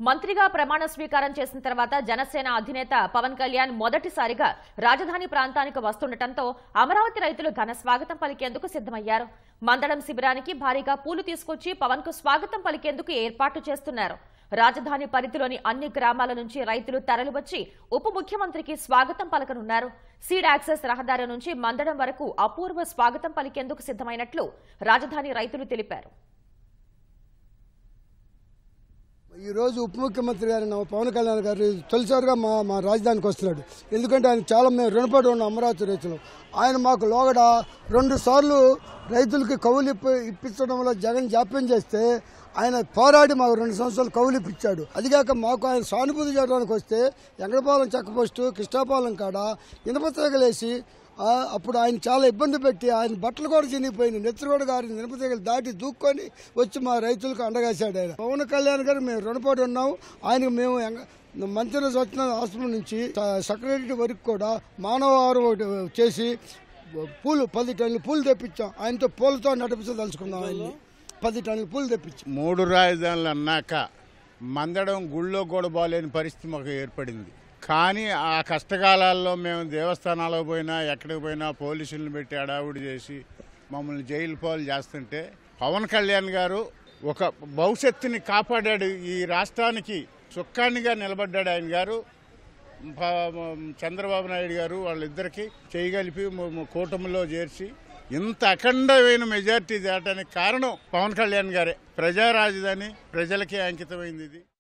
మంత్రిగా ప్రమాణ స్వీకారం చేసిన తర్వాత జనసేన అధినేత పవన్ కళ్యాణ్ మొదటిసారిగా రాజధాని ప్రాంతానికి వస్తుండటంతో అమరావతి రైతులు ఘన స్వాగతం పలికేందుకు సిద్ధమయ్యారు మందడం శిబిరానికి భారీగా పూలు తీసుకొచ్చి పవన్ కు స్వాగతం పలికేందుకు ఏర్పాట్లు చేస్తున్నారు రాజధాని పరిధిలోని అన్ని గ్రామాల నుంచి రైతులు తరలివచ్చి ఉప ముఖ్యమంత్రికి స్వాగతం పలకనున్నారు సీడ్ యాక్సెస్ రహదారి నుంచి మందడం వరకు అపూర్వ స్వాగతం పలికేందుకు సిద్ధమైనట్లు రాజధాని రైతులు తెలిపారు ఈ రోజు ఉప ముఖ్యమంత్రి గారు నా పవన్ కళ్యాణ్ గారు తొలిసారిగా మా మా రాజధానికి వస్తున్నాడు ఎందుకంటే ఆయన చాలా మేము రుణపడి ఉన్న అమరావతి రైతులు ఆయన మాకు లోగడ రెండు సార్లు రైతులకి కౌలు ఇప్ప ఇప్పించడంలో జగన్ జాప్యం చేస్తే ఆయన పోరాడి మాకు రెండు సంవత్సరాలు కౌలు ఇప్పించాడు అదిగాక మాకు ఆయన సానుభూతి చేయడానికి వస్తే ఎంగడపాలెం చెక్కపోస్టు కృష్ణాపాలెం కాడ ఇనుప తీగలేసి ఆ, అప్పుడు ఆయన చాలా ఇబ్బంది పెట్టి ఆయన బట్టలు కూడా చినిగిపోయినాయి నెత్తురు కూడా గారి నిరపతీగలు దాటి దూక్కొని వచ్చి మా రైతులకు అండగాశాడు ఆయన పవన్ కళ్యాణ్ గారు మేము రుణపడి ఉన్నాం ఆయనకు మేము ఎంగ- మంత్రి వచ్చిన హాస్పిటల్ నుంచి సెక్రటరీ వరకు కూడా మానవారం ఒకటి చేసి పూలు పది టన్నులు పూలు తెప్పించాం ఆయనతో పూలతో నడిపించదలుచుకున్నాం ఆయన్ని పది టన్నులు పూలు తెప్పించాం మూడు రాజధానులు అన్నాక మందడం గుళ్ళో కూడా బాగాలేని పరిస్థితి మాకు ఏర్పడింది కానీ ఆ కష్టకాలాల్లో మేము దేవస్థానాలకు పోయినా ఎక్కడికి పోయినా పోలీసులను పెట్టి అడావుడి చేసి మమ్మల్ని జైలు పాలు చేస్తుంటే పవన్ కళ్యాణ్ గారు ఒక భవిష్యత్తుని కాపాడాడు ఈ రాష్ట్రానికి చుక్కానిగా నిలబడ్డాడు ఆయన గారు ప- చంద్రబాబు నాయుడు గారు వాళ్ళిద్దరికి చేయగలిపి ము- ము- కూటమిలో చేర్చి ఇంత అఖండమైన మెజార్టీ తేటానికి కారణం పవన్ కళ్యాణ్ గారే ప్రజా రాజధాని ప్రజలకే అంకితమైంది ఇది